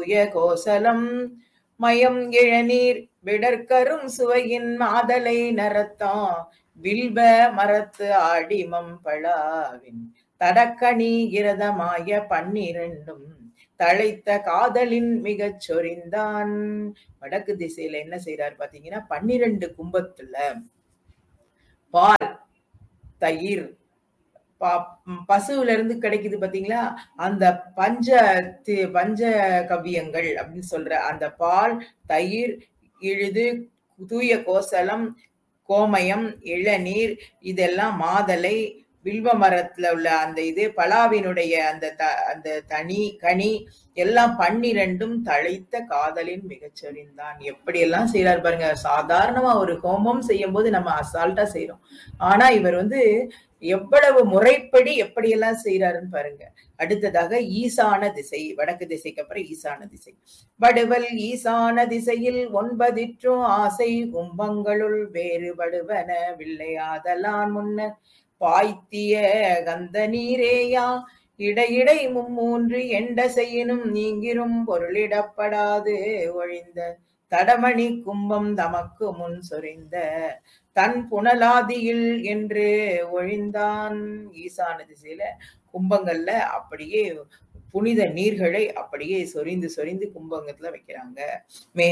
தூய கோசலம் மயம் இளநீர் விடற்கரும் சுவையின் மாதலை நரத்தா வில்வ மரத்து ஆடிமம் பழாவின் தடக்கணி கிரதமாய பன்னிரண்டும் தழைத்த காதலின் மிகச் சொரிந்தான் வடக்கு திசையில என்ன செய்யறாரு பாத்தீங்கன்னா பன்னிரண்டு கும்பத்துல பால் தயிர் பசுல இருந்து கிடைக்குது பாத்தீங்களா அந்த பஞ்ச பஞ்ச கவ்யங்கள் அப்படின்னு சொல்ற அந்த பால் தயிர் இழுது தூய கோசலம் கோமயம் இளநீர் இதெல்லாம் மாதலை வில்வ மரத்துல உள்ள அந்த இது பலாவினுடைய அந்த த அந்த தனி கனி எல்லாம் பன்னிரண்டும் தழைத்த காதலின் மிகச்சரிந்தான் எப்படி எல்லாம் செய்யறாரு பாருங்க சாதாரணமா ஒரு ஹோமம் செய்யும் போது நம்ம அசால்ட்டா செய்யறோம் ஆனா இவர் வந்து எவ்வளவு முறைப்படி எப்படியெல்லாம் செய்யறாருன்னு பாருங்க அடுத்ததாக ஈசான திசை வடக்கு திசைக்கு அப்புறம் ஈசான திசை வடுவல் ஈசான திசையில் ஒன்பதிற்றும் ஆசை கும்பங்களுள் வேறுபடுவன வில்லையாதலான் முன்னர் பாய்த்திய கந்த நீரேயா இடையிடை மும்மூன்று எண்ட செய்யினும் நீங்கிரும் பொருளிடப்படாது ஒழிந்த தடமணி கும்பம் தமக்கு முன் சொரிந்த தன் புனலாதியில் என்று ஒழிந்தான் ஈசான திசையில கும்பங்கள்ல அப்படியே புனித நீர்களை அப்படியே சொரிந்து சொரிந்து கும்பங்கத்துல வைக்கிறாங்க மே